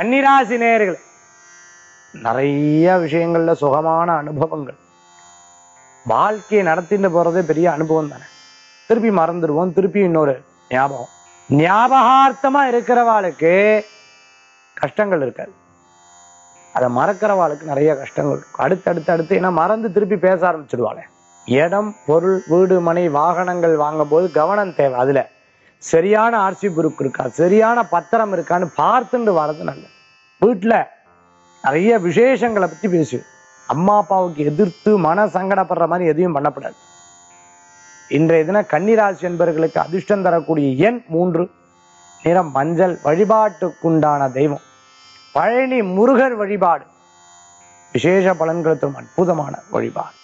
கன்னிராசி நேயர்களே நிறைய விஷயங்கள்ல சுகமான அனுபவங்கள் வாழ்க்கையை நடத்திட்டு போறதே பெரிய அனுபவம் தானே திருப்பி மறந்துடுவோம் திருப்பி இன்னொரு ஞாபகம் ஞாபகார்த்தமா இருக்கிறவாளுக்கு கஷ்டங்கள் இருக்காது அதை மறக்கிறவாளுக்கு நிறைய கஷ்டங்கள் இருக்கும் அடுத்து அடுத்து அடுத்து ஏன்னா மறந்து திருப்பி பேச ஆரம்பிச்சிடுவாளே இடம் பொருள் வீடு மனை வாகனங்கள் வாங்கும் போது கவனம் தேவை அதுல சரியான ஆர்சி புருக்கு இருக்கா சரியான பத்திரம் இருக்கான்னு பார்த்துட்டு வர்றது நல்லது வீட்டுல நிறைய விசேஷங்களை பத்தி பேசு அம்மா அப்பாவுக்கு எதிர்த்து மன சங்கடப்படுற மாதிரி எதையும் பண்ணக்கூடாது இன்றைய தினம் கன்னிராசி என்பவர்களுக்கு அதிர்ஷ்டம் தரக்கூடிய எண் மூன்று நிறம் மஞ்சள் வழிபாட்டுக்குண்டான தெய்வம் பழனி முருகர் வழிபாடு விசேஷ பலன்களை தரும் அற்புதமான வழிபாடு